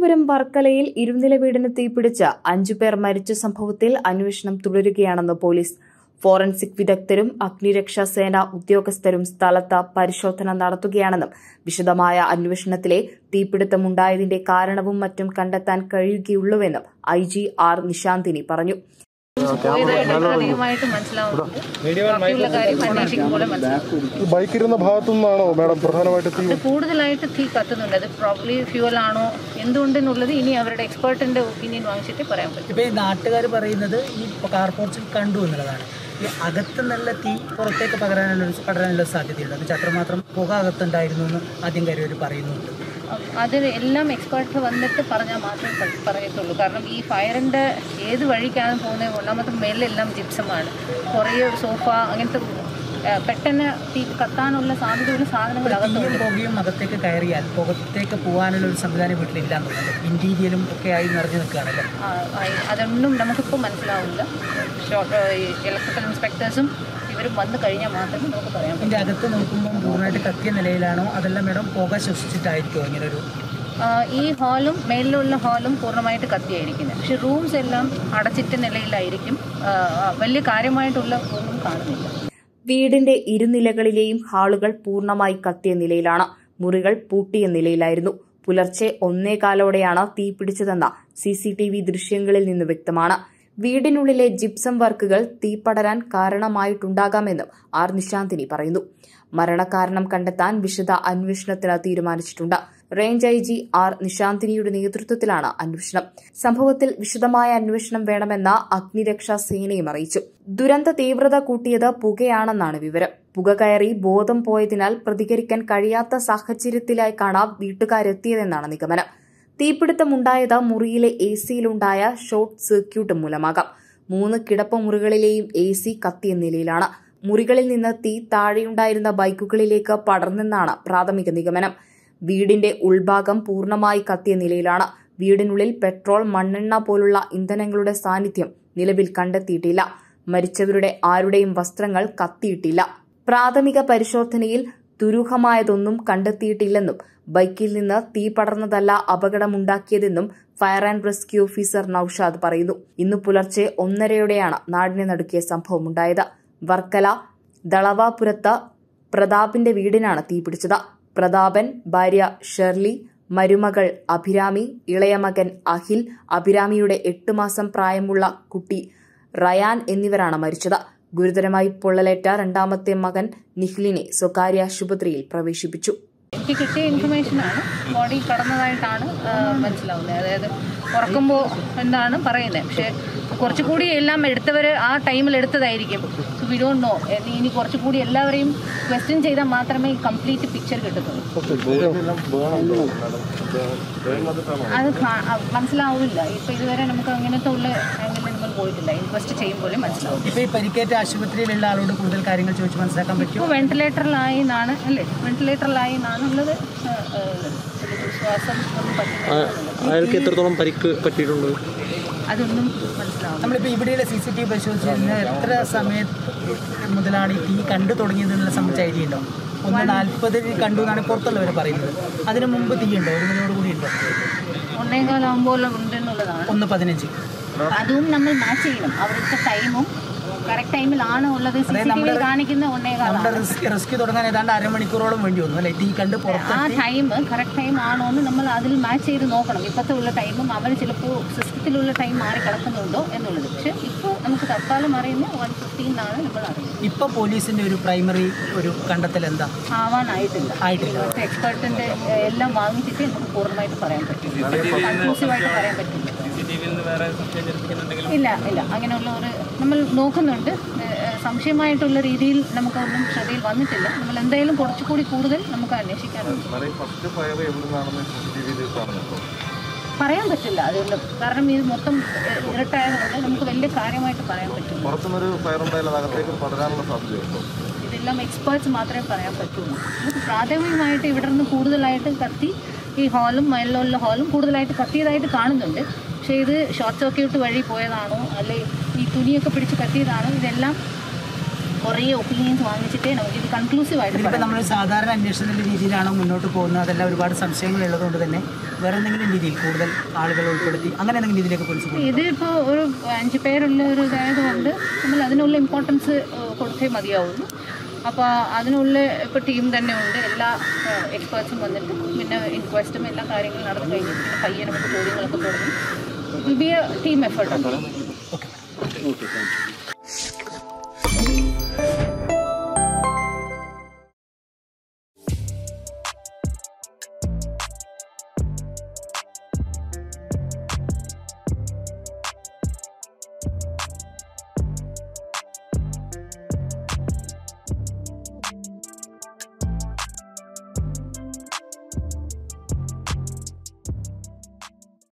തിരുവനന്തപുരം വർക്കലയിൽ ഇരുനില വീടിന് തീപിടിച്ച് അഞ്ചുപേർ മരിച്ച സംഭവത്തിൽ അന്വേഷണം തുടരുകയാണെന്ന് പോലീസ് ഫോറൻസിക് വിദഗ്ധരും അഗ്നിരക്ഷാ സേന ഉദ്യോഗസ്ഥരും സ്ഥലത്ത് പരിശോധന നടത്തുകയാണെന്നും വിശദമായ അന്വേഷണത്തിലെ തീപിടുത്തമുണ്ടായതിന്റെ കാരണവും മറ്റും കണ്ടെത്താൻ കഴിയുകയുള്ളൂവെന്നും ഐ ജി ആർ നിശാന്തിനി പറഞ്ഞു പോയതായിട്ട് പ്രാഥമികമായിട്ട് മനസ്സിലാവുന്നുണ്ട് ബാക്കിയുള്ള കാര്യം അന്വേഷിക്കുമ്പോൾ മനസ്സിലാവും ബൈക്കിരുന്ന ഭാഗത്തു നിന്നാണോ മാഡം പ്രധാനമായിട്ട് തീ ഇത് കൂടുതലായിട്ട് തീ കത്തുന്നുണ്ട് അത് പ്രോബ്ലി ഫ്യൂവൽ ആണോ എന്തുകൊണ്ടെന്നുള്ളത് ഇനി അവരുടെ എക്സ്പേർട്ടിന്റെ ഒപ്പീനിയൻ വാങ്ങിച്ചിട്ട് പറയാൻ പറ്റും ഇപ്പോൾ ഈ നാട്ടുകാർ പറയുന്നത് ഈ കാർ പോർച്ചിൽ കണ്ടു എന്നുള്ളതാണ് ഈ അകത്ത് നല്ല തീ പുറത്തേക്ക് പകരാനുള്ള ഒരു പടരാനുള്ള സാധ്യതയുണ്ട് എന്ന് വെച്ചാൽ അത്രമാത്രം പുക അകത്തുണ്ടായിരുന്നു എന്ന് ആദ്യം കരുവർ പറയുന്നുണ്ട് അത് എല്ലാം എക്സ്പേർട്ട് വന്നിട്ട് പറഞ്ഞാൽ മാത്രമേ പ- പറയത്തുള്ളൂ കാരണം ഈ ഫയറിന്റെ ഏത് വഴിക്കാണ് പോകുന്നത് ഒന്നാമത്തെ മേലെല്ലാം ജിപ്സമാണ് കുറേ സോഫ അങ്ങനത്തെ ആ, പെട്ടെന്ന് തീ കത്താനുള്ള സാധ്യതയുള്ള സാധനങ്ങൾ തീയും അകത്തുണ്ട് പുകയും അകത്തേക്ക് കയറിയാൽ പുറത്തേക്ക് പോകാനുള്ള ഒരു സംവിധാനം വീട്ടിലില്ല എന്നുള്ളത് ഇന്റീരിയലും ഒക്കെ ആയി നിറഞ്ഞു നിൽക്കുകയാണല്ലോ ആ, ആയി. അതൊന്നും നമുക്കിപ്പോൾ മനസ്സിലാവില്ല ഷോർട്ട് ഇലക്ട്രിക്കൽ ഇൻസ്പെക്ടേഴ്സും ഇവരും വന്നു കഴിഞ്ഞാൽ മാത്രമേ നമുക്ക് പറയാൻ പറ്റൂ ഇതിൻ്റെ അകത്ത് നോക്കുമ്പോൾ പൂർണ്ണമായിട്ട് കത്തിയ നിലയിലാണോ അതെല്ലാം മേഡം പുക ശ്വസിച്ചിട്ടായിരിക്കുമോ ഇങ്ങനെ ഒരു ആ, ഈ ഹാളും മേലിലുള്ള ഹാളും പൂർണ്ണമായിട്ട് കത്തിയായിരിക്കുന്നത് പക്ഷെ റൂംസ് എല്ലാം അടച്ചിട്ട നിലയിലായിരിക്കും ആ, ആ, വലിയ കാര്യമായിട്ടുള്ള ഒന്നും കാണുന്നില്ല വീടിന്റെ ഇരുനിലകളിലെയും ഹാളുകൾ പൂർണ്ണമായി കത്തിയ നിലയിലാണ് മുറികൾ പൂട്ടിയ നിലയിലായിരുന്നു പുലർച്ചെ ഒന്നേകാലോടെയാണ് തീ പിടിച്ചതെന്ന സി സി ടി വി ദൃശ്യങ്ങളിൽ നിന്ന് വ്യക്തമാണ് വീടിനുള്ളിലെ ജിപ്സം വർക്കുകൾ തീ പടരാൻ കാരണമായിട്ടുണ്ടാകാമെന്നും ആർ നിശാന്തിനി പറയുന്നു മരണകാരണം കണ്ടെത്താൻ വിശദ അന്വേഷണത്തിന് തീരുമാനിച്ചിട്ടുണ്ട് റേഞ്ച് ഐ ജി ആർ നിശാന്തിനിയുടെ നേതൃത്വത്തിലാണ് അന്വേഷണം സംഭവത്തിൽ വിശദമായ അന്വേഷണം വേണമെന്ന അഗ്നിരക്ഷാ സേനയും അറിയിച്ചു ദുരന്ത തീവ്രത കൂട്ടിയത് പുകയാണെന്നാണ് വിവരം പുക കയറി ബോധം പോയതിനാൽ പ്രതികരിക്കാൻ കഴിയാത്ത സാഹചര്യത്തിലേക്കാണ് വീട്ടുകാരെത്തിയതെന്നാണ് നിഗമനം തീപിടുത്തമുണ്ടായത് മുറിയിലെ എ സിയിലുണ്ടായ ഷോർട്ട് സർക്യൂട്ട് മൂലമാകാം മൂന്ന് കിടപ്പമുറികളിലെയും എ സി കത്തിയ നിലയിലാണ് മുറികളിൽ നിന്ന് തീ താഴെയുണ്ടായിരുന്ന ബൈക്കുകളിലേക്ക് പടർന്നെന്നാണ് പ്രാഥമിക നിഗമനം വീടിന്റെ ഉൾഭാഗം പൂർണ്ണമായി കത്തിയ നിലയിലാണ് വീടിനുള്ളിൽ പെട്രോൾ മണ്ണെണ്ണ പോലുള്ള ഇന്ധനങ്ങളുടെ സാന്നിധ്യം നിലവിൽ കണ്ടെത്തിയിട്ടില്ല മരിച്ചവരുടെ ആരുടെയും വസ്ത്രങ്ങൾ കത്തിയിട്ടില്ല പ്രാഥമിക പരിശോധനയിൽ ദുരൂഹമായതൊന്നും കണ്ടെത്തിയിട്ടില്ലെന്നും ബൈക്കിൽ നിന്ന് തീ പടർന്നതല്ല അപകടമുണ്ടാക്കിയതെന്നും fire and rescue officer Noushad പറയുന്നു ഇന്നു പുലർച്ചെ ഒന്നരയോടെയാണ് നാടിനെ നടുക്കിയ സംഭവമുണ്ടായത് വർക്കല ദളവാപുരത്ത് പ്രതാപിന്റെ വീടിനാണ് തീപിടിച്ചത് പ്രതാപൻ ഭാര്യ ഷെർലി മരുമകൾ അഭിരാമി ഇളയമകൻ അഖിൽ അഭിരാമിയുടെ എട്ട് മാസം പ്രായമുള്ള കുട്ടി റയാൻ എന്നിവരാണ് മരിച്ചത് ഗുരുതരമായി പൊള്ളലേറ്റ രണ്ടാമത്തെ മകൻ നിഖിലിനെ സ്വകാര്യ ആശുപത്രിയിൽ പ്രവേശിപ്പിച്ചു എനിക്ക് കിട്ടിയ ഇൻഫർമേഷനാണ് ബോഡി കടന്നതായിട്ടാണ് ആ, മനസ്സിലാവുന്നത് അതായത് ഉറക്കുമ്പോൾ എന്താണ് പറയുന്നത് പക്ഷേ കുറച്ചുകൂടി എല്ലാം എടുത്തവർ ആ ടൈമിൽ എടുത്തതായിരിക്കും സോ വി ഡോണ്ട് നോ ഇനി കുറച്ചുകൂടി എല്ലാവരെയും ക്വസ്റ്റ്യൻ ചെയ്താൽ മാത്രമേ കംപ്ലീറ്റ് പിക്ചർ കിട്ടത്തുള്ളൂ അത് കാ- ആ, മനസ്സിലാവില്ല ഇപ്പൊ ഇതുവരെ നമുക്ക് അങ്ങനത്തെ ഉള്ള ആംഗിളിൽ നമ്മൾ പോയിട്ടില്ല ഇൻക്വസ്റ്റ് ചെയ്യുമ്പോഴേ മനസ്സിലാവും ഇപ്പോൾ ഈ പരിക്കേറ്റ ആശുപത്രിയിലുള്ള ആളോട് കൂടുതൽ കാര്യങ്ങൾ ചോദിച്ച് മനസ്സിലാക്കാൻ പറ്റും ഇപ്പോൾ വെന്റിലേറ്ററിലായി എന്നാണ് അല്ലേ വെന്റിലേറ്ററിലായി എന്നാണുള്ളത് ആ, ആ, ശ്വാസം ഒന്നും പറ്റുന്നില്ല അയാൾക്ക് എത്രത്തോളം പരിക്ക് പറ്റിയിട്ടുണ്ട് അതൊന്നും മനസ്സിലാവും നമ്മളിപ്പോൾ ഇവിടെയുള്ള സി സി ടി വി പരിശോധിച്ച് കഴിഞ്ഞാൽ എത്ര സമയത്ത് മുതലാണ് ഈ തീ കണ്ടു തുടങ്ങിയത് എന്നുള്ള സംബന്ധിച്ച ഐഡിയ ഉണ്ടോ ഒന്ന് നാൽപ്പതിന് കണ്ടു എന്നാണ് പുറത്തുള്ളവർ പറയുന്നത് അതിന് മുമ്പ് തീ ഉണ്ടോ ഒരു മണിയോട് കൂടി ഉണ്ടോ ഒന്നേകാലാകുമ്പോൾ ഉണ്ടെന്നുള്ളതാണ് ഒന്ന് പതിനഞ്ച് അതും നമ്മൾ മാച്ച് ചെയ്യണം അവിടുത്തെ ടൈമും കറക്റ്റ് ടൈമിലാണ് ഉള്ളത് സി സി ടി വിയിൽ കാണിക്കുന്ന നമ്മുടെ ഒന്നേകാലാണ് റിസ്ക് റെസ്ക്യൂ തുടങ്ങാൻ ഏതാണ്ട് അരമണിക്കൂറോളം വേണ്ടി വന്നു അല്ലേ തീ കണ്ട് പുറത്ത് ആ ടൈം കറക്റ്റ് ടൈം ആണോ എന്ന് നമ്മൾ അതിൽ മാച്ച് ചെയ്ത് നോക്കണം ഇപ്പോഴത്തെ ഉള്ള ടൈമും അവർ ചിലപ്പോൾ സിസ്റ്റത്തിലുള്ള ടൈം മാറി കിടക്കുന്നുണ്ടോ എന്നുള്ളത് പക്ഷെ ഇപ്പോൾ നമുക്ക് തൽക്കാലം അറിയുന്ന വൺ ഫിഫ്റ്റീനാണ് നമ്മൾ അറിയുന്നത് ഇപ്പൊ പോലീസിന്റെ ഒരു പ്രൈമറി ഒരു കണ്ടെത്തൽ എന്താ ആവാനായിട്ടില്ല ആയിട്ടില്ല ഇവിടുത്തെ എക്സ്പെർട്ടിന്റെ എല്ലാം വാങ്ങിച്ചിട്ട് നമുക്ക് പൂർണ്ണമായിട്ട് പറയാൻ പറ്റും കൺക്ലൂസീവായിട്ട് പറയാൻ പറ്റില്ല ഇല്ല ഇല്ല അങ്ങനെയുള്ള ഒരു നമ്മൾ നോക്കുന്നുണ്ട് ഏഹ്, സംശയമായിട്ടുള്ള രീതിയിൽ നമുക്കൊന്നും ശ്രദ്ധയിൽ വന്നിട്ടില്ല നമ്മൾ എന്തായാലും കുറച്ചുകൂടി കൂടുതൽ നമുക്ക് അന്വേഷിക്കാനുണ്ട് ഫസ്റ്റ് ഫയർ എവിടെ നിന്നാണെന്ന് ടിവിയിൽ കാണുന്നുണ്ടോ പറയാൻ പറ്റില്ല അതുകൊണ്ട് കാരണം ഇത് മൊത്തം ഏഹ്, ഇരട്ടായതുകൊണ്ട് നമുക്ക് വലിയ കാര്യമായിട്ട് പറയാൻ പറ്റില്ല പുറത്തുനിന്നൊരു ഫയർ ഉണ്ടായാൽ അത് അകത്തേക്ക് പടരാനുള്ള സാധ്യതയുണ്ടോ ഇതെല്ലാം എക്സ്പേർട്സ് മാത്രമേ പറയാൻ പറ്റുള്ളൂ നമുക്ക് പ്രാഥമികമായിട്ട് ഇവിടെ നിന്ന് കൂടുതലായിട്ട് കത്തി ഈ ഹാളും മേലിലുള്ള ഹാളും കൂടുതലായിട്ട് കത്തിയതായിട്ട് കാണുന്നുണ്ട് പക്ഷേ ഇത് ഷോർട്ട് സർക്യൂട്ട് വഴി പോയതാണോ അല്ലെ ഈ തുണിയൊക്കെ പിടിച്ച് കത്തിയതാണോ ഇതെല്ലാം കുറേ ഒപ്പീനിയൻസ് വാങ്ങിച്ചിട്ടേ നമുക്ക് ഇത് കൺക്ലൂസീവ് ആയിട്ട് ഇതിലിപ്പോൾ പറയാം നമ്മൾ സാധാരണ അന്വേഷണത്തിൻ്റെ രീതിയിലാണോ മുന്നോട്ട് പോകുന്നത് അതെല്ലാം ഒരുപാട് സംശയങ്ങൾ ഉള്ളതുകൊണ്ട് തന്നെ വേറെ എന്തെങ്കിലും രീതിയിൽ കൂടുതൽ ആളുകൾ ഉൾപ്പെടുത്തി അങ്ങനെ എന്തെങ്കിലും രീതിയിലേക്ക് പോലീസ് പോകും ഇത് ഇപ്പോൾ ഒരു അഞ്ച് പേരുള്ള ഒരു ഇതായതുകൊണ്ട് നമ്മൾ അതിനുള്ള ഇമ്പോർട്ടൻസ് കൊടുത്തേ മതിയാവുള്ളൂ അപ്പോൾ അതിനുള്ള ഇപ്പോൾ ടീം തന്നെ ഉണ്ട് എല്ലാ എക്സ്പേർട്സും വന്നിട്ട് പിന്നെ ഇൻക്വസ്റ്റും എല്ലാ കാര്യങ്ങളും നടന്നു കഴിഞ്ഞിട്ട് പിന്നെ പയ്യെ നമുക്ക് ചോദ്യങ്ങളൊക്കെ തുടങ്ങി will be a team effort